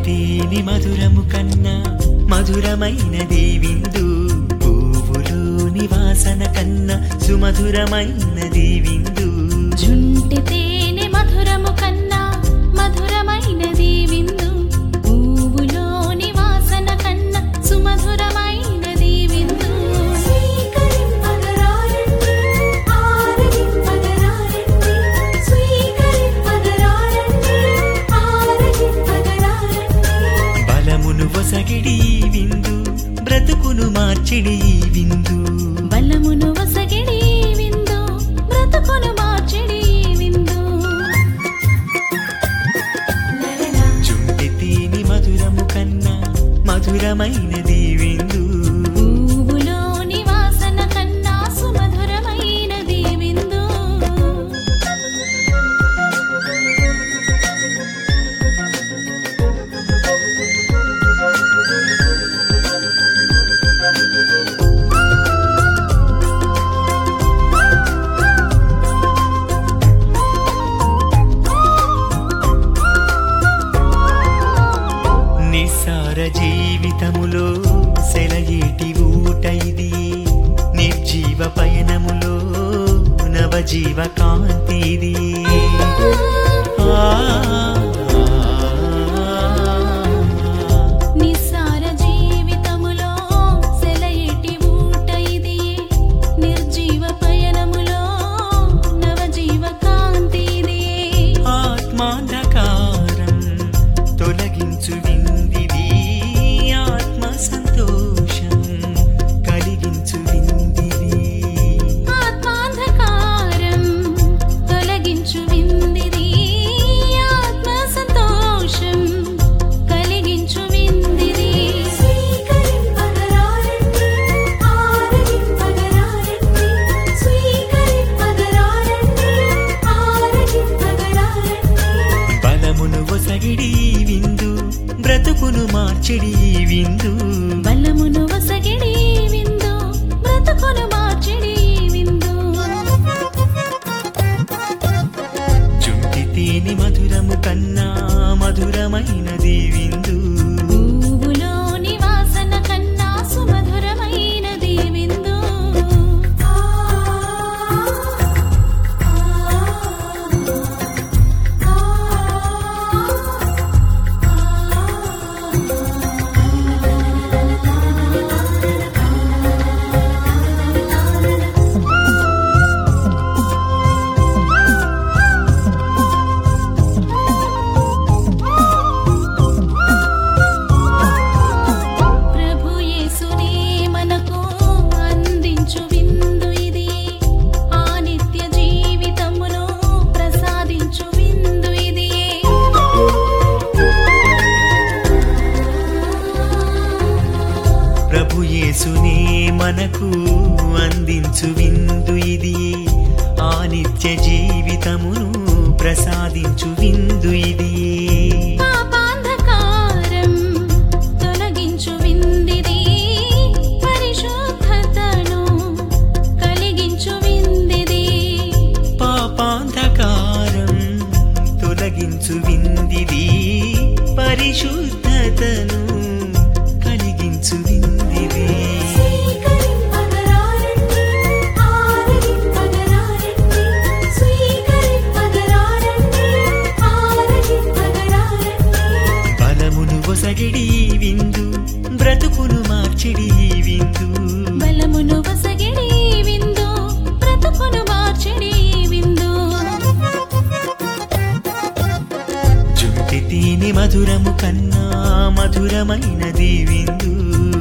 తేనె మధురము కన్నా మధురమైనది విందు పువ్వులోని వాసన కన్నా సుమధురమైనది విందు జుంటి తేనె మధురము కన్నా మధురమైనది విందు పువ్వులోని వాసన కన్నా సుమధురమైనది విందు బలమును వసగిడి ఈ విందు బ్రతుకును మార్చిడి ఈ విందు బలమును వసగిడి విందు బ్రతుకును మార్చిడి విందు చుంటి తేనె మధురము కన్నా మధురమైనది విందు పువ్వులోని వాసన కన్నా సుమధురమైనది విందు నిస్సార జీవితములో సెలయేటి ఊట ఇది నిర్జీవ పయనములో నవజీవ కాంతి ఇది ఆ, నిస్సార జీవితములో సెలయేటి ఊట ఇది నిర్జీవ పయనములో నవజీవ కాంతి ఇది ఆత్మాంధకారం తొలగించు విందిది ఆత్మ సంతోషం కలిగించు విందిది ఆత్మాంధకారం తొలగించు విందిది ఆత్మ సంతోషం కలిగించు విందిది బలమును ఒసగిడి ఈ విందు బ్రతుకును మార్చిడి ఈ విందు బలమును వసగిడి విందు బ్రతుకును మార్చిడి విందు చుంటి తేనె మధురము కన్నా మధురమైనది విందు పువ్వులోని వాసన కన్నా సుమధురమైనది విందు ప్రభు యేసునే మనకు అందించు విందు ఇది ఆ నిత్య జీవితమును ప్రసాదించు విందు ఇది ప్రభు యేసునే మనకు అందించు విందు ఇది ఆ నిత్య జీవితమును ప్రసాదించు విందు ఇది పాపాంధకారం తొలగించు విందిది పరిశుద్ధతను కలిగించు విందిది పాపాంధకారం తొలగించు విందిది పరిశుద్ధతను కలిగించు విందిది బలమును ఒసగిడి ఈ విందు బ్రతుకును మార్చిడి ఈ విందు బలమును వసగిడి విందు బ్రతుకును మార్చిడి విందు చుంటి తేనె మధురము కన్నా మధురమైనది విందు